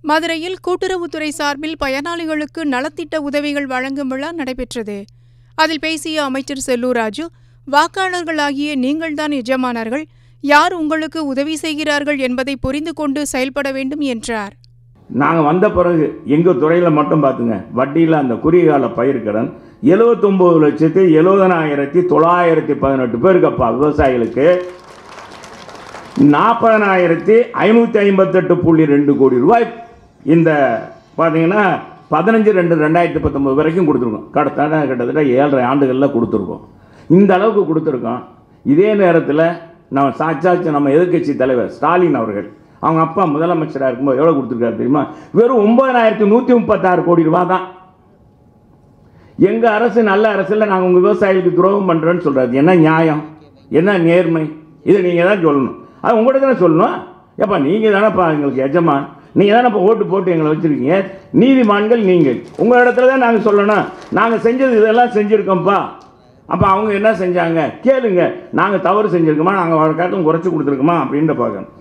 மதுரையில் கூட்டுறவுத்துறை சார்பில் பயனாளிகளுக்கு நலத்திட்ட உதவிகள் வழங்கும் விழா நடைபெற்றது அதில் பேசிய அமைச்சர் செல்லூர் ராஜு வாக்காளர்களாகிய நீங்கள்தான் எஜமானர்கள் யார் உங்களுக்கு உதவி செய்கிறார்கள் என்பதை புரிந்து கொண்டு செயல்பட வேண்டும் என்றார் நாங்கள் வந்த பிறகு எங்கள் துறையில் மட்டும் பார்த்துங்க வட்டியில் அந்த குறுகிய பயிர்க்கடன் எழுபத்தொம்போது லட்சத்தி எழுபதனாயிரத்தி தொள்ளாயிரத்தி பதினெட்டு பேருக்கப்பா விவசாயிகளுக்கு நாற்பதனாயிரத்தி ஐநூற்றி ஐம்பத்தெட்டு புள்ளி ரெண்டு கோடி ரூபாய் இந்த பார்த்தீங்கன்னா பதினஞ்சு ரெண்டு ரெண்டாயிரத்தி பத்தொம்பது வரைக்கும் கொடுத்துருக்கோம் கடத்தான கிட்டத்தட்ட ஏழரை ஆண்டுகளில் கொடுத்துருக்கோம் இந்த அளவுக்கு கொடுத்துருக்கோம் இதே நேரத்தில் நம்ம சாட்சாச்சு நம்ம எதிர்க்கட்சி தலைவர் ஸ்டாலின் அவர்கள் அவங்க அப்பா முதலமைச்சராக இருக்கும்போது எவ்வளோ கொடுத்துருக்காரு தெரியுமா வெறும் ஒன்பதனாயிரத்தி நூற்றி முப்பத்தாறு கோடி ரூபா தான் எங்கள் அரசு நல்ல அரசில் நாங்கள் உங்கள் விவசாயிகளுக்கு துரோகம் பண்ணுறோன்னு சொல்கிறாரு என்ன நியாயம் என்ன நேர்மை இதை நீங்கள் தான் சொல்லணும் அது உங்கள்கிட்ட தானே சொல்லணும் ஏப்பா நீங்கள் தானேப்பா எங்களுக்கு எஜமான் நீங்கள் தானேப்பா ஓட்டு போட்டு எங்களை வச்சுருக்கீங்க நீதிமான்கள் நீங்கள் உங்கள் இடத்துல தான் நாங்கள் சொல்லணும் நாங்கள் செஞ்சது இதெல்லாம் செஞ்சுருக்கோம்ப்பா அப்போ அவங்க என்ன செஞ்சாங்க கேளுங்க நாங்கள் தவறு செஞ்சுருக்கோமா நாங்கள் காட்டும் குறைச்சி கொடுத்துருக்கோமா அப்படின்னு பார்க்கணும்